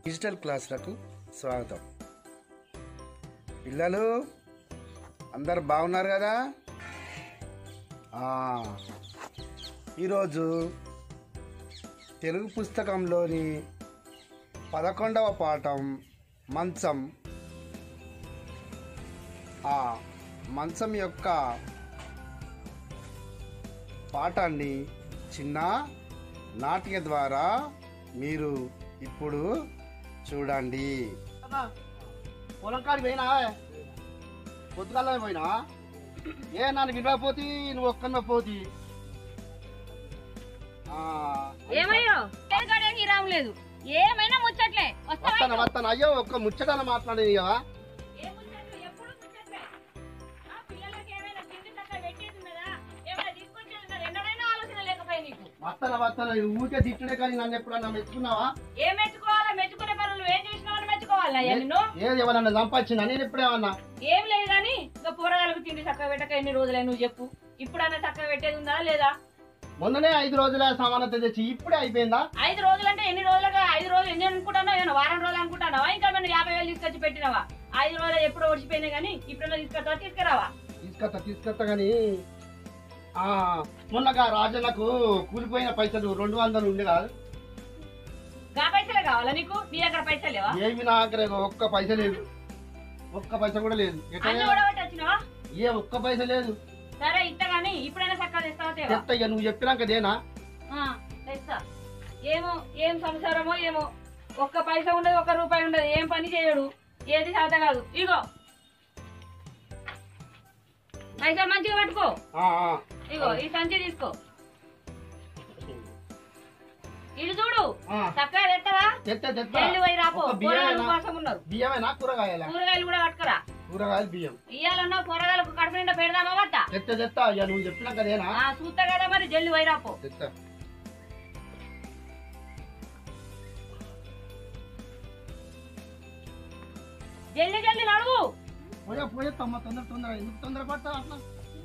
Digital క్లాసులకు స్వాగతం పిల్లలు అందరు బాగున్నారు కదా ఆ, ఈరోజు తెలుగు పుస్తకంలోని పదకొండవ పాఠం మంచం ఆ మంచం యొక్క పాఠాన్ని చిన్న నాటిక ద్వారా మీరు ఇప్పుడు చూడండి పొలం కాడికి పోయినా పొద్దుగాల పోయినా ఏ నన్ను వినకపోతే నువ్వు ఒక్కన పోతి ఏమయ్యో గడియకి రాము లేదు ఏమైనా ముచ్చట్లే వస్తావా వస్తాను వస్తాను అయ్యో ఒక్క ముచ్చటన మాట్లాడేది కదా ఏ ముచ్చట్లు? ఎప్పుడు ముచ్చట్లే. ఆ, పిల్లలకి ఏమైనా తిండి తక్కువ పెట్టేది ఉన్నదా? ఏమైనా తీసుకొచ్చేది ఉన్నదా? ఎన్నడైనా ఆలోచన లేకపోయా నీకు వస్తాను వస్తాను ఊరికే తిట్టుడే కానీ నన్ను ఎప్పుడన్నా మెచ్చుకున్నావా ఏం మెచ్చుకోవాలా మెచ్చుకునే పనులు ఏం చేసినావని మెచ్చుకోవాలా అయ్యా నిన్ను ఏది ఎవరన్నా సంపాదించిందా నేను ఎప్పుడేమన్నా ఏం లేదు కానీ ఇంకా కూరగాయలకు తిండి చక్కగా పెట్టక ఎన్ని రోజులే నువ్వు చెప్పు ఇప్పుడన్నా చక్కగా పెట్టేది ఉందా లేదా మొన్ననే ఐదు రోజుల సమానత తెచ్చి ఇప్పుడే అయిపోయిందా ఐదు రోజులు అంటే ఎన్ని రోజులుగా ఐదు రోజులు ఎన్ని అనుకుంటున్నావు ఏమన్నా వారం రోజులు అనుకుంటున్నావా ఇంకా మనం యాభై వేలు తీసుకొచ్చి పెట్టినావా ఐదు రోజులు ఎప్పుడో ఓడిచిపోయినాయి కానీ ఇప్పుడన్నా తీసుకొస్తావా తీసుకురావా తీసుకొస్తా తీసుకొస్తా కానీ ఆ, మొన్నగా రాజన్నకు కూలిపోయిన పైసలు రెండు వందలు ఉండే కాదు గా పైసలే కావాలా నీకు నీ దగ్గర పైసలు లేవా ఏమి నా దగ్గర ఒక్క పైస లేదు ఒక్క పైస కూడా లేదు ఎట్లా అన్ని కూడా పెట్టి వచ్చినావా ఏ ఒక్క పైస లేదు సరే ఇస్తా కానీ ఇప్పుడైనా చక్కగా తెస్తావా తేవా చెప్తా ఇక నువ్వు చెప్పినాక దేనా ఆ, తెస్తా ఏమో ఏం సంసారమో ఏమో ఒక్క పైసా ఉండదు ఒక్క రూపాయి ఉండదు ఏం పని చేయడు ఏది సాత కాదు ఇగో పైసలు మంచిగా పట్టుకో ఆ, ఆ. ఇగో ఈ సంచి తీసుకో ఇటు చూడు ఆ. చక్కగా తెస్తావా తెత్తా తెత్తా జల్లి పోయి రాపో ఒక్క కూరగాయల బియ్యమేనా కోసం ఉన్నారు బియ్యమేనా కూరగాయల కూరగాయలు కూడా పట్టుకురా కూరగాయలు బియ్యం ఇయ్యాలన్నా కూరగాయలకు కడుపు నిండా పెడదామా వద్దా తెత్త తెత్తా ఇక నువ్వు చెప్పినాక దేనా ఆ చూస్తా కదా మరి జల్లి పోయి రాపో తెత్తా జల్లి జల్లి నడువు పోయా పోయా తమ్మ తొందర తొందర ఎందుకు తొందర పడతా అట్లా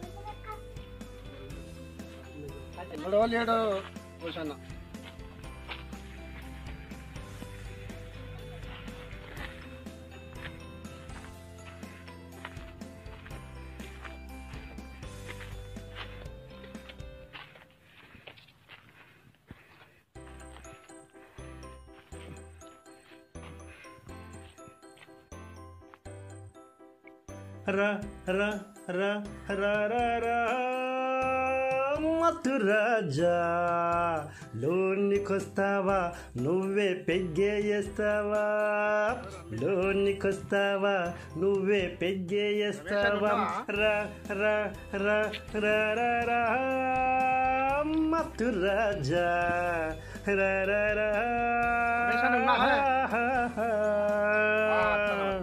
ఎక్కడో లేడో కూర్చున్నా రా రా రా రా రా రా మత్తు రాజా లోనికొస్తావా నువ్వే పెగ్గేస్తావా లోనికొస్తావా నువ్వే పెగ్గేస్తావా రా రా రా రా రా రా మత్తు రాజా రా రా రా వేషాలు ఉన్నావా? ఆ, అట్లనే, అట్లనే.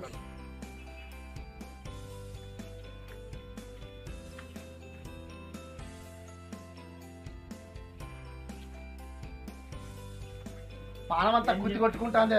పానం అంతా కుత్తి కొట్టుకుంటాందే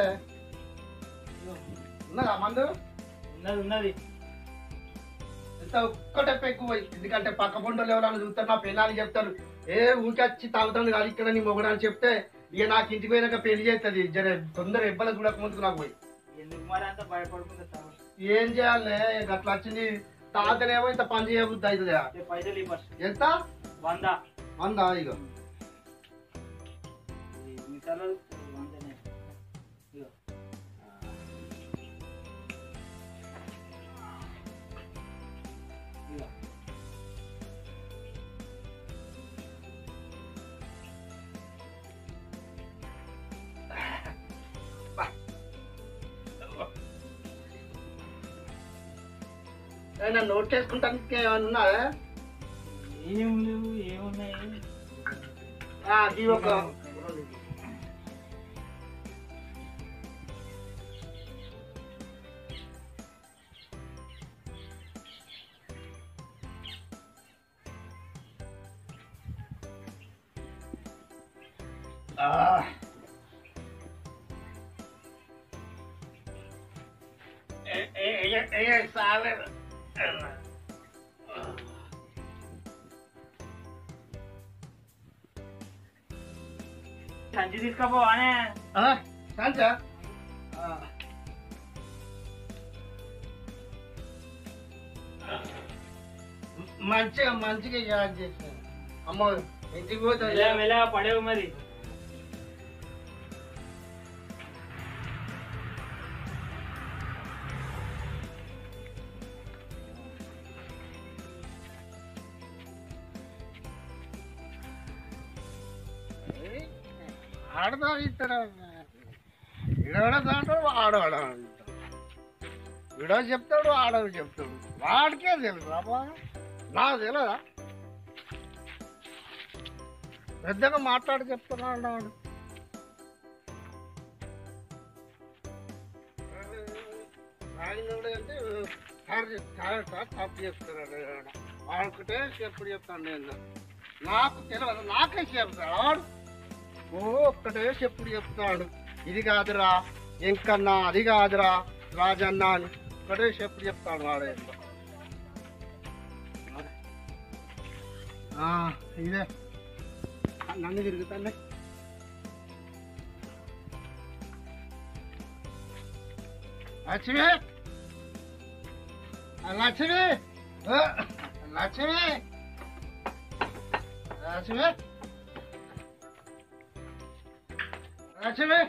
ఉన్నదా మందు ఉన్నది ఉన్నది ఎంత ఒక్కటే ఎక్కువ ఎందుకంటే పక్క పొండలు ఎవరైనా చూస్తారు నా పెళ్ళాన్ని చెప్తారు ఏ ఊరికి వచ్చి తాగుతాను కాదు ఇక్కడ నీ మొగడు అని చెప్తే ఇక నాకు ఇంటికి పోయినాక పెళ్లి చేస్తుంది జర తొందర ఇబ్బంది చూడక ముందుకు నాకు పోయి ఎందుకు మరి అంత భయపడుకుంటే సమస్య ఏం చేయాలి అట్లా వచ్చింది తాతనేమో ఇంత పని చేయబుద్ధి అవుతుంది ఏ పైసలు ఇవ్వచ్చు ఎంత వంద అందా ఇక ఈ మిగతాలో వందనే ఇగో. ఇగో. ఏమైనా నోట్ చేసుకుంటానికి ఏమైనా ఉన్నాయా ఏం లేవు ఏమున్నాయి ఆ, ఇవి ఒక ఆ. ఏ ఏ ఏ ఏ సాలే సంచి తీసుకపోవానే ఆ, కాంచా మంచిగా మంచిగా యాడ్ చేసాను అమ్మ ఇంటికి పోతా మెల్లగా మెల్లగా పడేవు మరి ఆడదా ఇక్కడ ఈడవాడ అంటాడు ఆడవాడ అంటాడు ఈడో చెప్తాడు ఆడవాడు చెప్తాడు వాడికే తెలుసు అబ్బా నాకు తెలియదా పెద్దగా మాట్లాడి చెప్తున్నాడు వాడు తాగినోడు అంటే తాగి తాగట తప్పు చెప్తున్నాడు వాడు. వాడికిటే ఎప్పుడు చెప్తాను నేను నాకు తెలియదు నాకే చెప్తాడు వాడు ఓ ఒక్కటే చెప్పుడు చెప్తాడు ఇది కాదురా ఇంకన్నా అది కాదురా రాజన్న అని ఒక్కటే చెప్పుడు చెప్తాడు వాడే ఆ, ఇదే నన్ను తిరుగుతానే లక్ష్మి ఆ, లక్ష్మి ఆ, లక్ష్మి లక్ష్మి లక్ష్మి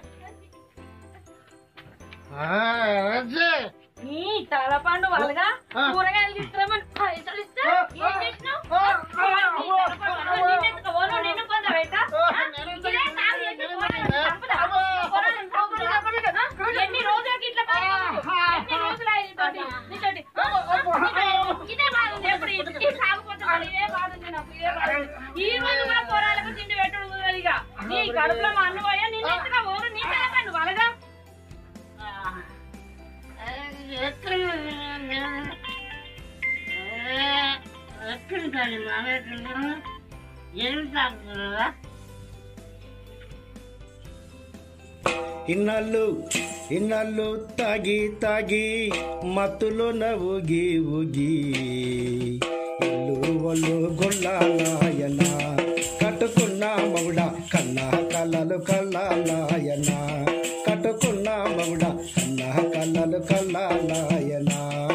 ఆ, లక్ష్మి నీ తలపండు వాళ్ళగా ఆ. కూరగాయలు తీసుకురామని పైసలు ఇస్తే ఆ, ఏం చేసినావు? ఆ, ఆ, నీ తలపండు వాళ్ళ నిన్ను ఎత్తుకోవాలో నిన్ను పొందవేట? ఆ? ఇదే కాదు, ఎన్ని కూరగాయలు చంపుదా? కూరగాయలు చంపుదా? ఆ? ఎన్ని రోజులకి ఇట్లా పని నువ్వు? ఎన్ని రోజులు అయింది తోటి? నీతోటి? ఆ? ఆ? ఇదే బాధ ఉంది. ఎప్పుడు ఈ- ఈ సాగుపోతే మళ్ళీ ఇదే బాధ ఉంది నాకు, ఇదే బాధ ఉంది. ఈ రోజు కూడా కూరగాయలకు తిండి పెట్టుడు కుదరదు ఇక. నీ కడుపులో మా అన్న పోయా నిన్ను ఎత్తుగా పోరు నీ తలపండు వాళ్ళగా ఇన్నాళ్ళు ఇన్నాళ్ళు తాగి తాగి మత్తులో ఊగి ఊగి ఇల్లు వాళ్ళు గొల్లాలాయన కట్టుకున్న మగుడ కన్న కళ్ళలు కళ్ళాలాయన కట్టుకున్న మగుడ కన్న కళ్ళలు కళ్ళాలాయన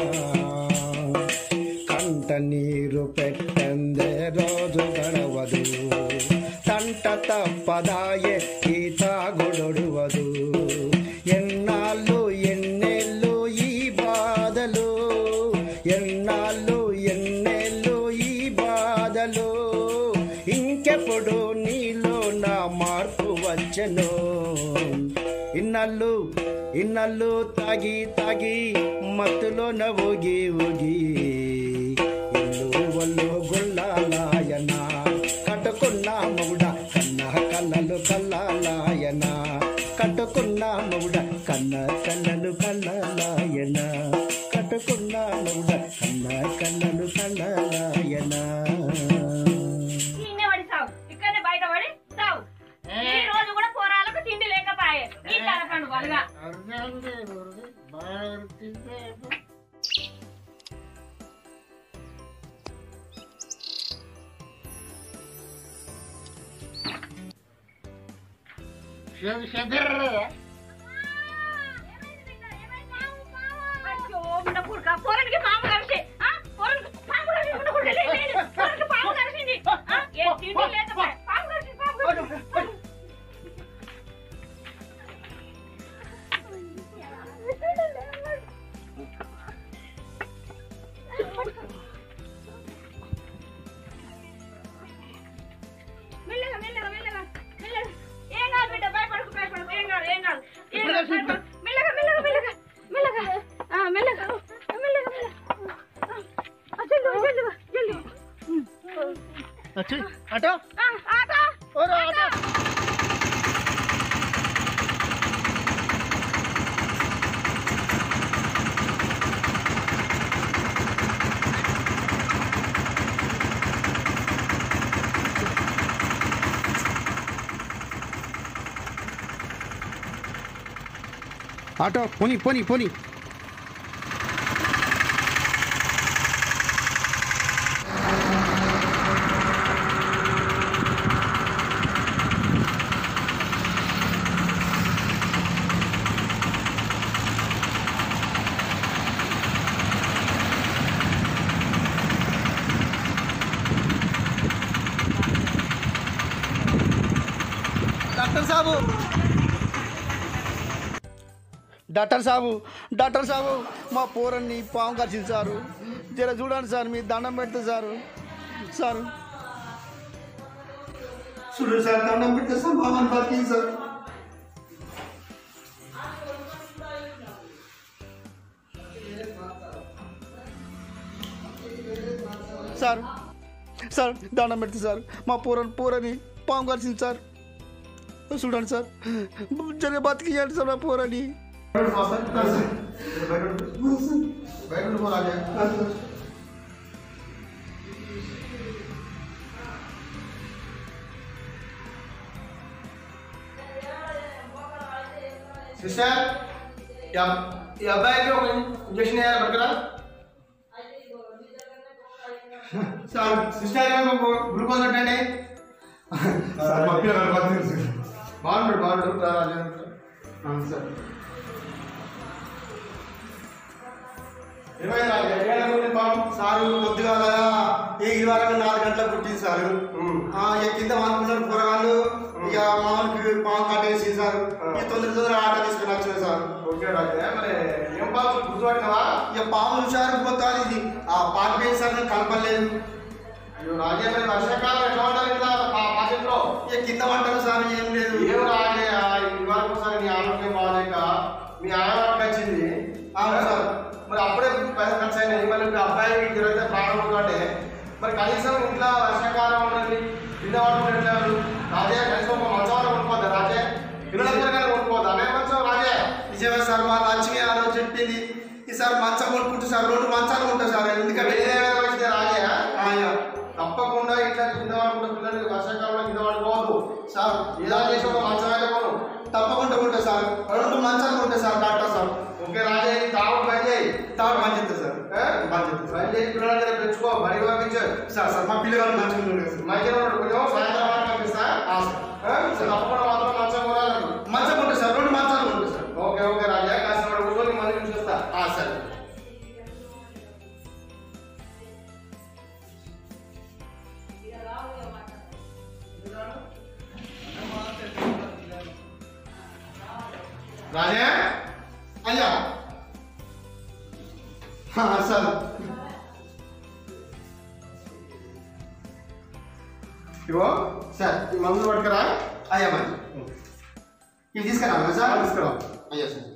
కంట నీరు పెట్టందే రోజు గడవదు తంట తప్పదాయే ఈ తాగుడొడువదు ఎన్నాళ్ళు ఎన్నేళ్ళు ఈ బాధలు ఎన్నాళ్ళు ఎన్నేళ్ళు ఈ బాధలు ఇంకెప్పుడు నీలో నా మార్పు వచ్చను ఇన్నళ్ళు ఇన్నళ్ళు తాగి తాగి మత్తులో ఊగి ఊగి ఇల్లు వల్లు గుల్లాలాయన కట్టుకున్న మగుడ కన్న కళ్ళలు కల్లాలాయన కట్టుకున్న మగుడ కన్న కళ్ళలు కల్లాలాయన కట్టుకున్న మగుడ కన్న కళ్ళలు కల్లాలాయన నిన్నే పడి సావు ఇక్కడనే బయట పడి సావు ఈ రోజు కూడా పోరాలకు తిండి లేకపోయే నీ తలపండు వాళ్ళగా అయ్యో, ఉన్న పుడక. పోరానికి పాము కరిచి. ఆ? పోరానికి పాము కరిచి, ఉన్న పుడక. లే, లే, లే. పోరానికి పాము కరిచింది. ఆ? ఏ తిండి లేకపోయే. పాము కరిచింది, పాము కరిచింది. మెల్లగా, మెల్లగా, మెల్లగా, మెల్లగా. ఏం కాదు బిడ్డ, భయపడకు, భయపడకు. ఏం కాదు, ఏం కాదు. ఏం కాదు, భయపడకు. మెల్లగా, మెల్లగా, మెల్లగా, మెల్లగా. ఆ, మెల్లగా, మెల్లగా, మెల్లగా. ఆ, ఆ, జల్ది, జల్ది, జల్ది. వచ్చి అటో ఆ, ఆటో. ఓరో ఆటో ఆటో పోనీ పోనీ పోనీ సాబు డాక్టర్ సాబు డాక్టర్ సాబు మా పోరన్ని పాము కరిచింది సారు జర చూడండి సార్ మీ దండం పెడితే సారు సార్ చూడండి సార్ దండం పెడితే సార్ పాము బతికింది సార్ సార్ సార్ దండం పెడితే సార్ మా పూరని పూరని పాము కలిసింది సార్ చూడండి సార్ జర బతికియండి సార్ మా పూరని సిస్టర్ ఈ అబ్- ఈ అబ్బాయికి ఒక ఇంజక్షన్ వేయాలి పట్టుకురా సార్ సిస్టర్ గ్లూకోజ్ పెట్టండి సార్ మా పిల్లగాడు బతికింది సార్. బాగుండు బాగుండు రా రాజేంద్ర. ఆ, సార్ ఏమైంది రాజు? ఏమైంది నీ పాపం? సారు కొద్దిగా ఈ ఇవాళ నాలుగు గంటలకు పుట్టింది సారు ఉమ్. ఆ, ఇక కింద అనుకున్నారు కూరగాయలు ఇక మామూలుకి పాము కట్టేసి సార్ ఇక తొందర తొందర ఆట తీసుకుని వచ్చిన సార్ ఓకే రాజే మరి ఏం పాపం గుర్తుపట్టినవా ఇక పాము చూసారు పోతారు ఇది ఆ పాట సార్ కలపలేదు అయ్యో రాజే మరి వర్షాకాలం ఎట్లా ఉండాలి కదా మా పాకెట్లో ఇక కింద వంటలు సార్ ఏం లేదు ఏం రాజే ఇవాళ ఒకసారి నీ ఆరోగ్యం బాగాలేక మీ ఆడవాళ్ళకి వచ్చింది అవును సార్. మరి అప్పుడే పైసలు ఖర్చు అయినాయి మరి ఇప్పుడు అబ్బాయికి జరిగితే ప్రాణం ఉందంటే మరి కనీసం ఇంట్లో వర్షాకాలం ఉన్నది కింద పడుకుని ఎట్లా రాజే కనీసం ఒక మంచం కొనుక్కోద్దా రాజే పిల్లల దగ్గర కొనుక్కోద్దా అదే మంచం రాజే నిజమే సార్ మా లక్ష్మి ఆ రోజు చెప్పింది ఈసారి మంచం కొనుక్కుంటే సార్ రెండు మంచాలు ఉంటాయి సార్ ఎందుకంటే వేరే వచ్చింది రాజే ఆయా. తప్పకుండా ఇట్లా కింద పడుకుంటే పిల్లలకి వర్షాకాలంలో కింద పడుకోవద్దు సార్ ఏదో చేసి ఒక మంచం అయితే కొను తప్పకుండా ఉంటాయి సార్ రెండు మంచాలు ఉంటాయి సార్ డాక్టర్ సార్ ఓకే రాజే నీ తాగుడు బంద్ చేయి తాడు మంచి చెప్తా సార్ బంద్ చేస్తా సార్. బంద్ చేసి పిల్లల దగ్గర పెంచుకో బడి పంపించు సార్ సార్ మా పిల్లగాడు మంచిగా ఉంటాడు సార్ మంచిగా ఉన్నాడు కొంచెం సాయంత్రం వరకు పంపిస్తా ఆ, సార్. ఆ? సో తప్పకుండా మాత్రం మంచం కొనాలి మంచం ఉంటాయి సార్ రెండు మంచాలు ఉంటాయి సార్ ఓకే ఓకే రాజా కాస్త కూర్చొని మళ్ళీ చూపిస్తా ఆ, సరే రాజా అయ్యా ఆ, సార్ ఇగో సార్ ఈ మందులు పట్టుకురా అయ్యా మంచి ఇవి తీసుకురా సార్ తీసుకురా అయ్యా సార్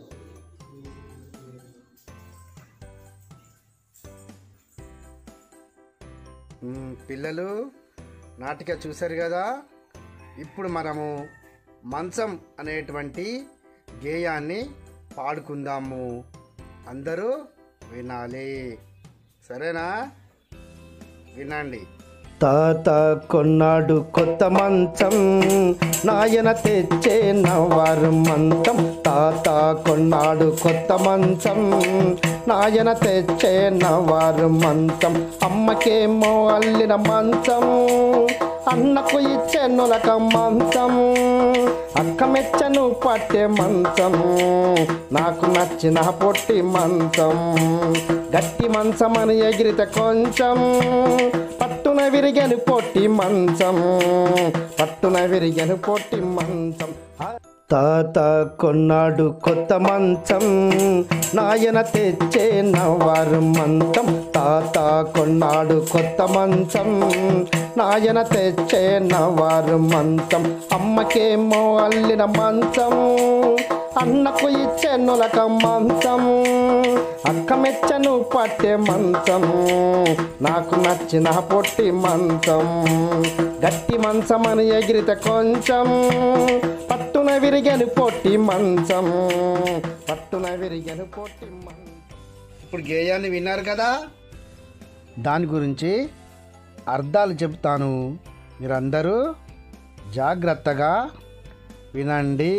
మ్మ్, పిల్లలు నాటిక చూశారు కదా ఇప్పుడు మనము మంచం అనేటువంటి గేయాన్ని పాడుకుందాము అందరూ వినాలి సరేనా వినండి తాత కొన్నాడు కొత్త మంచం నాయన తెచ్చే నవారు మంచం తాత కొన్నాడు కొత్త మంచం నాయన తెచ్చే నవారు మంచం అమ్మకేమో అల్లిన మంచం అన్నకు ఇచ్చే నులక మంచం అక్క మెచ్చను పట్టే మంచం నాకు నచ్చిన పొట్టి మంచం గట్టి మంచం అని ఎగిరితే కొంచెం పట్టున విరిగని పొట్టి మంచం పట్టున విరిగని పొట్టి మంచం తాత కొన్నాడు కొత్త మంచం నాయన తెచ్చే నవారు మంచం తాత కొన్నాడు కొత్త మంచం నాయన తెచ్చే నవారు మంచం అమ్మకేమో అల్లిన మంచం అన్నకు ఇచ్చే నులక మంచం అక్క మెచ్చను పట్టే మంచం నాకు నచ్చిన పొట్టి మంచం గట్టి మంచం అని ఎగిరితే కొంచెం పట్టున విరిగని పొట్టి మంచం పట్టున విరిగని పొట్టి మంచం ఇప్పుడు గేయాన్ని విన్నారు కదా దాని గురించి అర్థాలు చెప్తాను మీరందరూ జాగ్రత్తగా వినండి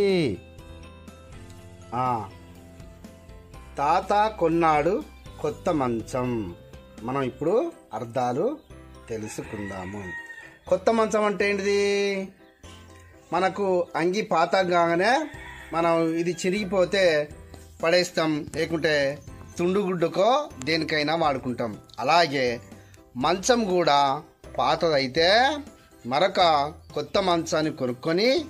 ఆ, తాత కొన్నాడు కొత్త మంచం మనం ఇప్పుడు అర్థాలు తెలుసుకుందాము కొత్త మంచం అంటే ఏంటిది మనకు అంగి పాత కాగానే మనం ఇది చిరిగిపోతే పడేస్తాం లేకుంటే తుండుగుడ్డుకో దేనికైనా వాడుకుంటాం అలాగే మంచం కూడా పాతదైతే మరొక కొత్త మంచాన్ని కొనుక్కొని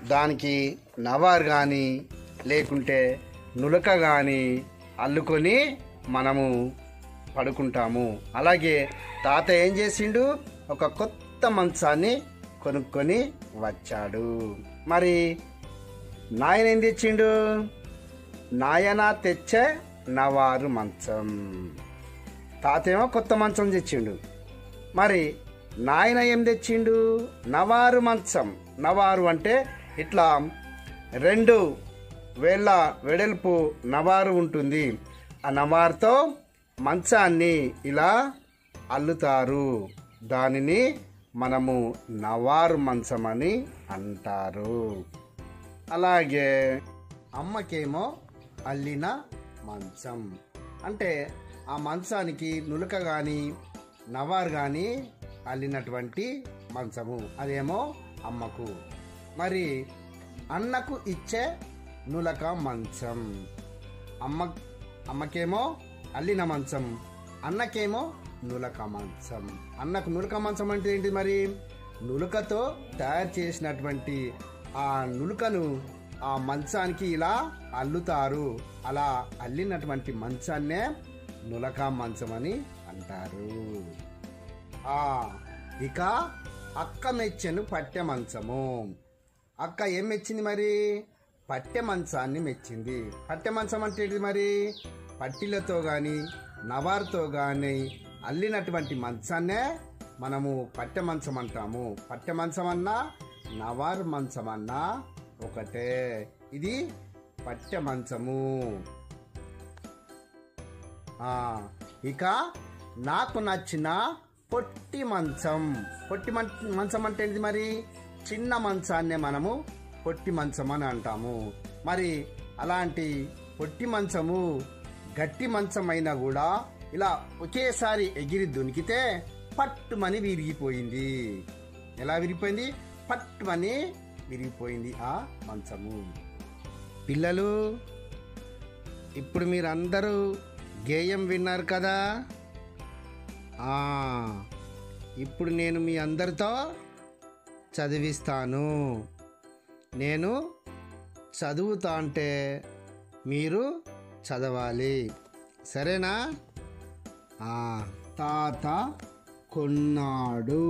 దానికి నవారు కానీ లేకుంటే నులక కానీ అల్లుకొని మనము పడుకుంటాము అలాగే తాత ఏం చేసిండు ఒక కొత్త మంచాన్ని కొనుక్కొని వచ్చాడు మరి నాయన ఏం తెచ్చిండు నాయన తెచ్చే నవారు మంచం తాతేమో కొత్త మంచం తెచ్చిండు మరి నాయన ఏం తెచ్చిండు నవారు మంచం నవారు అంటే ఇట్లా రెండు వేళ్ళ వెడల్పు నవారు ఉంటుంది ఆ నవారుతో మంచాన్ని ఇలా అల్లుతారు దానిని మనము నవారు మంచం అని అంటారు అలాగే అమ్మకేమో అల్లిన మంచం అంటే ఆ మంచానికి నులక కానీ నవారు కానీ అల్లినటువంటి మంచము అదేమో అమ్మకు మరి అన్నకు ఇచ్చే నులక మంచం అమ్మ అమ్మకేమో అల్లిన మంచం అన్నకేమో నులక మంచం అన్నకు నులక మంచం అంటే ఏంటి మరి నులకతో తయారు చేసినటువంటి ఆ నులకను ఆ మంచానికి ఇలా అల్లుతారు అలా అల్లినటువంటి మంచాన్నే నులక మంచం అని అంటారు ఆ ఇక అక్క మెచ్చెను పట్టె మంచము అక్క ఏం మెచ్చింది మరి పట్టె మంచాన్ని మెచ్చింది పట్టె మంచం అంటే ఏంటిది మరి పట్టిలతో కానీ నవారుతో కానీ అల్లినటువంటి మంచాన్నే మనము పట్టె మంచం అంటాము పట్టె మంచం అన్నా నవారు మంచం అన్నా ఒకటే ఇది పట్టె మంచము ఆ, ఇక నాకు నచ్చిన పొట్టి మంచం పొట్టి మం- మంచం అంటే ఏంటి మరి చిన్న మంచాన్నే మనము పొట్టి మంచం అని అంటాము మరి అలాంటి పొట్టి మంచము గట్టి మంచం అయినా కూడా ఇలా ఒకేసారి ఎగిరి దునికితే పట్టుమని విరిగిపోయింది ఎలా విరిగిపోయింది పట్టుమని విరిగిపోయింది ఆ మంచము పిల్లలు ఇప్పుడు మీరు అందరూ గేయం విన్నారు కదా ఆ, ఇప్పుడు నేను మీ అందరితో చదివిస్తాను నేను చదువుతా అంటే మీరు చదవాలి సరేనా ఆ, తాత కొన్నాడు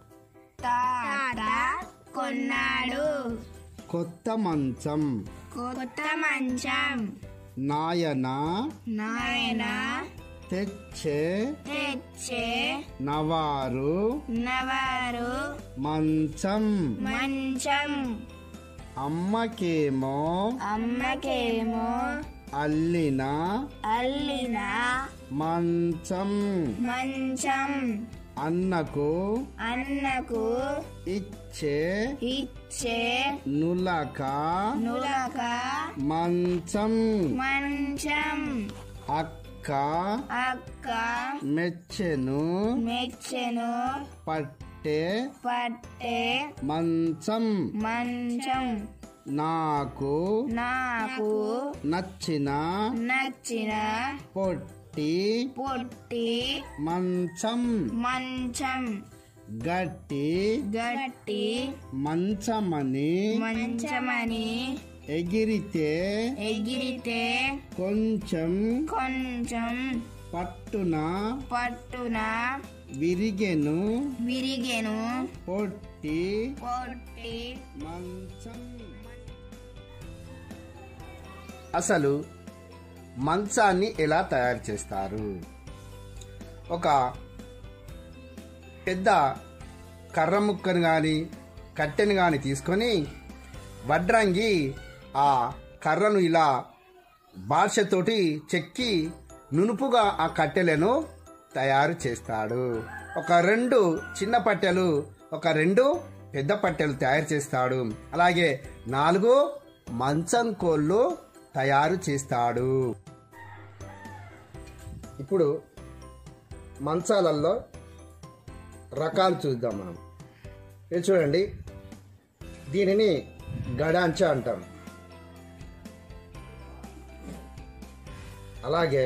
తాత కొన్నాడు కొత్త మంచం కొత్త మంచం నాయన నాయన తెచ్చే తెచ్చే నవారు నవారు మంచం మంచం అమ్మకేమో అమ్మకేమో అల్లిన అల్లిన మంచం మంచం అన్నకు అన్నకు ఇచ్చే ఇచ్చే నులక నులక మంచం మంచం అక్క అక్క మెచ్చెను మెచ్చెను పట్టే పట్టే మంచం మంచం నాకు నాకు నచ్చిన నచ్చిన పొట్టి పొట్టి మంచం మంచం గట్టి గట్టి మంచమని మంచమని ఎగిరితే ఎగిరితే కొంచెం కొంచెం పట్టున పట్టున విరిగెను విరిగెను పొట్టి పొట్టి మంచం అసలు మంచాన్ని ఎలా తయారు చేస్తారు ఒక పెద్ద కర్ర ముక్కను కానీ కట్టెను కానీ తీసుకొని వడ్రంగి ఆ కర్రను ఇలా భాషతోటి చెక్కి నునుపుగా ఆ కట్టెలను తయారు చేస్తాడు ఒక రెండు చిన్న పట్టెలు ఒక రెండు పెద్ద పట్టెలు తయారు చేస్తాడు అలాగే నాలుగు మంచం కోళ్ళు తయారు చేస్తాడు ఇప్పుడు మంచాలల్లో రకాలు చూద్దాం మనం ఇది చూడండి దీనిని గడాంచ అంటాం అలాగే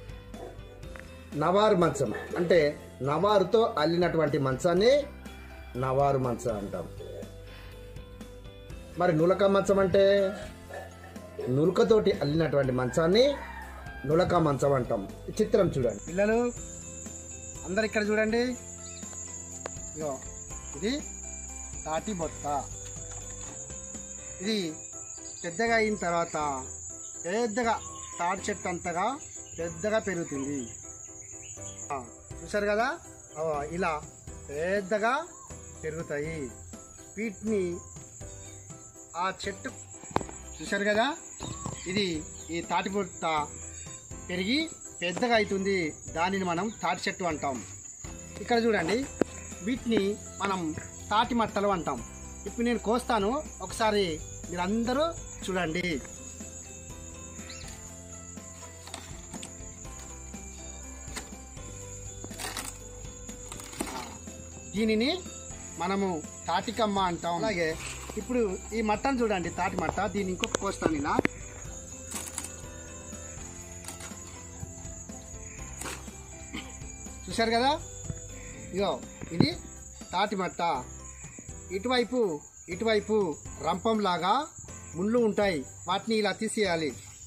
నవారు మంచం అంటే నవారుతో అల్లినటువంటి మంచాన్ని నవారు మంచం అంటాం మరి నులక మంచం అంటే నులకతోటి అల్లినటువంటి మంచాన్ని నులక మంచం అంటాం ఈ చిత్రం చూడండి పిల్లలు అందరు ఇక్కడ చూడండి ఇగో ఇది తాటి బొత్త ఇది పెద్దగా అయిన తర్వాత పెద్దగా తాటి చెట్టు అంతగా పెద్దగా పెరుగుతుంది ఆ, చూశారు కదా ఆ, ఇలా పెద్దగా పెరుగుతాయి వీటిని ఆ చెట్టు చూశారు కదా ఇది ఈ తాటి బొట్ట పెరిగి పెద్దగా అవుతుంది దానిని మనం తాటి చెట్టు అంటాం ఇక్కడ చూడండి వీటిని మనం తాటి మట్టలు అంటాం ఇప్పుడు నేను కోస్తాను ఒకసారి మీరందరూ చూడండి దీనిని మనము తాటికమ్మ అంటాం అలాగే ఇప్పుడు ఈ మట్టను చూడండి తాటి మట్ట దీన్ని ఇంకొక కోస్తాను ఇలా చూశారు కదా ఇగో ఇది తాటి మట్ట ఇటువైపు ఇటువైపు రంపంలాగా ముళ్ళు ఉంటాయి వాటిని ఇలా తీసేయాలి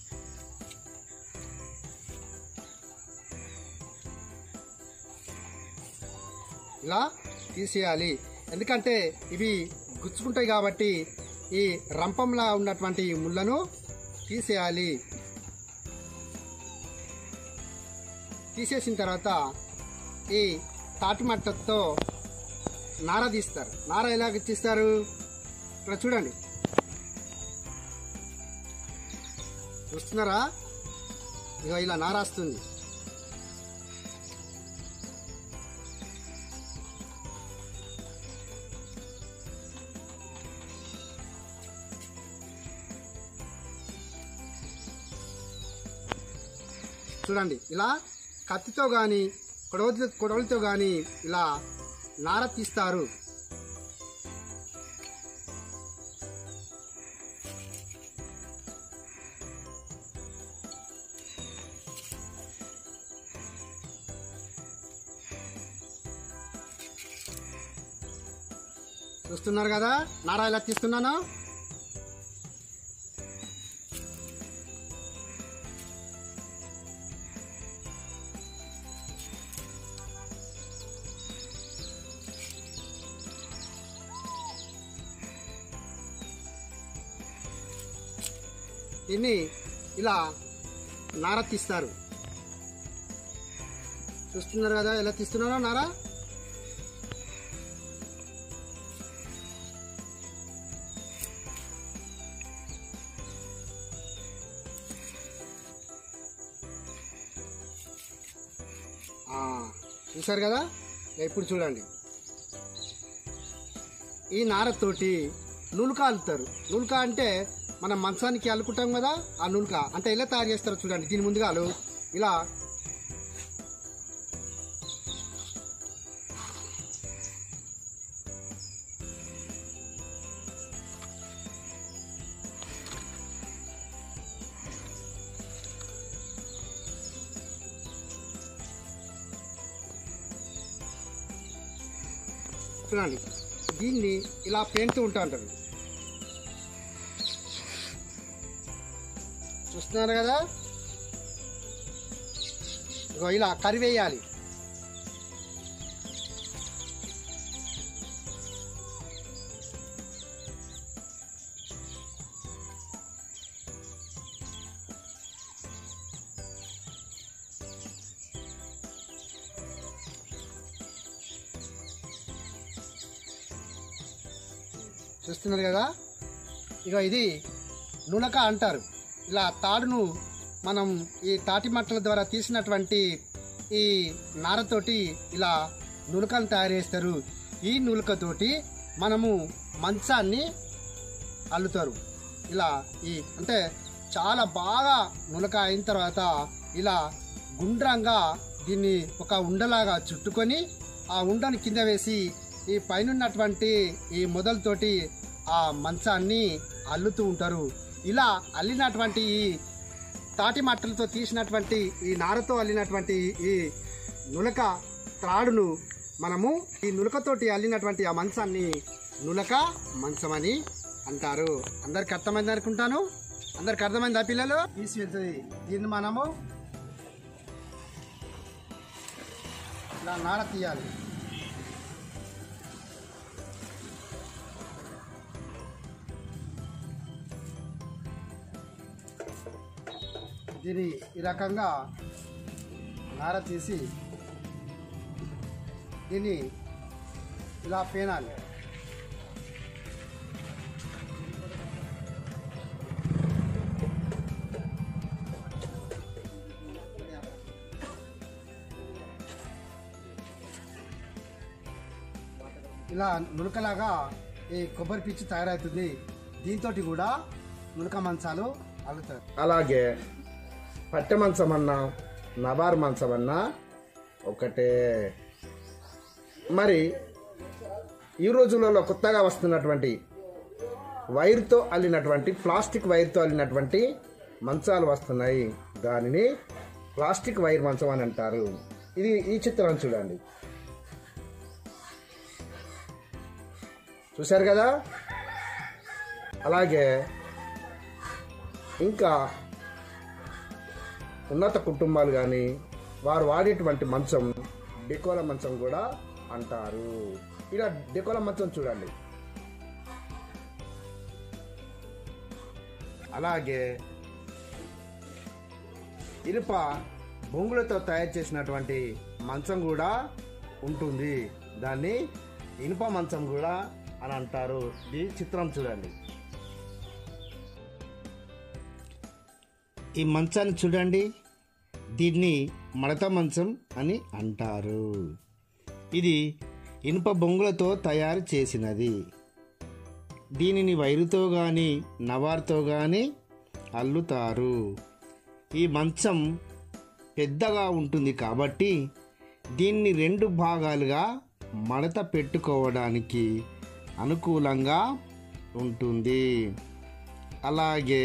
ఇలా తీసేయాలి ఎందుకంటే ఇవి గుచ్చుకుంటాయి కాబట్టి ఈ రంపంలా ఉన్నటువంటి ఈ ముళ్ళను తీసేయాలి తీసేసిన తర్వాత ఈ తాటి మట్టతో నార తీస్తారు నార ఎలా తీస్తారు ఇక్కడ చూడండి చూస్తున్నారా ఇక ఇలా నార వస్తుంది చూడండి ఇలా కత్తితో కానీ కొడవలితో కొడవలితో కానీ ఇలా నార తీస్తారు చూస్తున్నారు కదా నార ఇలా తీస్తున్నాను దీన్ని ఇలా నార తీస్తారు చూస్తున్నారు కదా ఎలా తీస్తున్నారో నార ఆ, చూశారు కదా ఇప్పుడు చూడండి ఈ నారతోటి నులుక అల్లుతారు నులుక అంటే మనం మంచానికి అల్లుకుంటాం కదా ఆ నులుక అంటే ఎలా తయారు చేస్తారో చూడండి దీని ముందుగాలు ఇలా చూడండి దీన్ని ఇలా పెంచుతూ ఉంటా అంటారు చూస్తున్నారు కదా ఇగో ఇలా కరివేయాలి చూస్తున్నారు కదా ఇగో ఇది నులక అంటారు ఇలా తాడును మనం ఈ తాటి మట్టల ద్వారా తీసినటువంటి ఈ నారతోటి ఇలా నులకలు తయారు చేస్తారు ఈ నులకతోటి మనము మంచాన్ని అల్లుతారు ఇలా ఈ అంటే చాలా బాగా నులక అయిన తర్వాత ఇలా గుండ్రంగా దీన్ని ఒక ఉండలాగా చుట్టుకొని ఆ ఉండని కింద వేసి ఈ పైనున్నటువంటి ఈ మొదలతోటి ఆ మంచాన్ని అల్లుతూ ఉంటారు ఇలా అల్లినటువంటి ఈ తాటి మట్టలతో తీసినటువంటి ఈ నారతో అల్లినటువంటి ఈ నులక త్రాడును మనము ఈ నులకతోటి అల్లినటువంటి ఆ మంచాన్ని నులక మంచమని అంటారు అందరికి అర్థమైంది అనుకుంటాను అందరికి అర్థమైందా పిల్లలు తీసి వెళ్తుంది దీన్ని మనము ఇలా నార తీయాలి దీన్ని ఈ రకంగా నార తీసి దీన్ని ఇలా పేనాలి ఇలా నులకలాగా ఈ కొబ్బరి పిచ్చి తయారవుతుంది దీంతో కూడా నులక మంచాలు అల్లుతారు అలాగే పట్టె మంచం అన్నా నవార్ మంచం అన్నా ఒకటే మరి ఈ రోజులలో కొత్తగా వస్తున్నటువంటి వైర్తో అల్లినటువంటి ప్లాస్టిక్ వైర్తో అల్లినటువంటి మంచాలు వస్తున్నాయి దానిని ప్లాస్టిక్ వైర్ మంచం అని అంటారు ఇది ఈ చిత్రం చూడండి చూశారు కదా అలాగే ఇంకా ఉన్నత కుటుంబాలు కానీ వారు వాడేటువంటి మంచం డెకోల మంచం కూడా అంటారు ఇలా డెకోల మంచం చూడండి అలాగే ఇనుప బొంగులతో తయారు చేసినటువంటి మంచం కూడా ఉంటుంది దాన్ని ఇనుప మంచం కూడా అని అంటారు ఈ చిత్రం చూడండి ఈ మంచాన్ని చూడండి దీన్ని మడత మంచం అని అంటారు ఇది ఇనుప బొంగులతో తయారు చేసినది దీనిని వైరుతో కానీ నవార్తో కానీ అల్లుతారు ఈ మంచం పెద్దగా ఉంటుంది కాబట్టి దీన్ని రెండు భాగాలుగా మడత పెట్టుకోవడానికి అనుకూలంగా ఉంటుంది అలాగే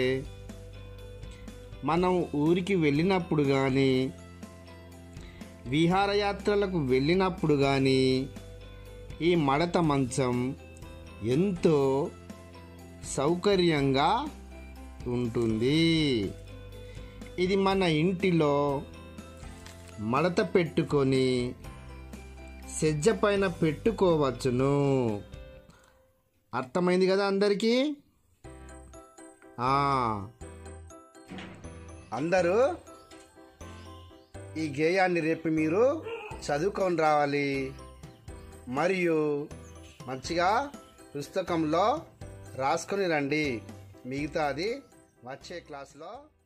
మనం ఊరికి వెళ్ళినప్పుడు కానీ విహారయాత్రలకు వెళ్ళినప్పుడు కానీ ఈ మడత మంచం ఎంతో సౌకర్యంగా ఉంటుంది ఇది మన ఇంటిలో మడత పెట్టుకొని సెజ్జ పైన పెట్టుకోవచ్చును అర్థమైంది కదా అందరికీ ఆ. అందరూ ఈ గేయాన్ని రేపు మీరు చదువుకొని రావాలి మరియు మంచిగా పుస్తకంలో రాసుకొని రండి మిగతాది వచ్చే క్లాస్లో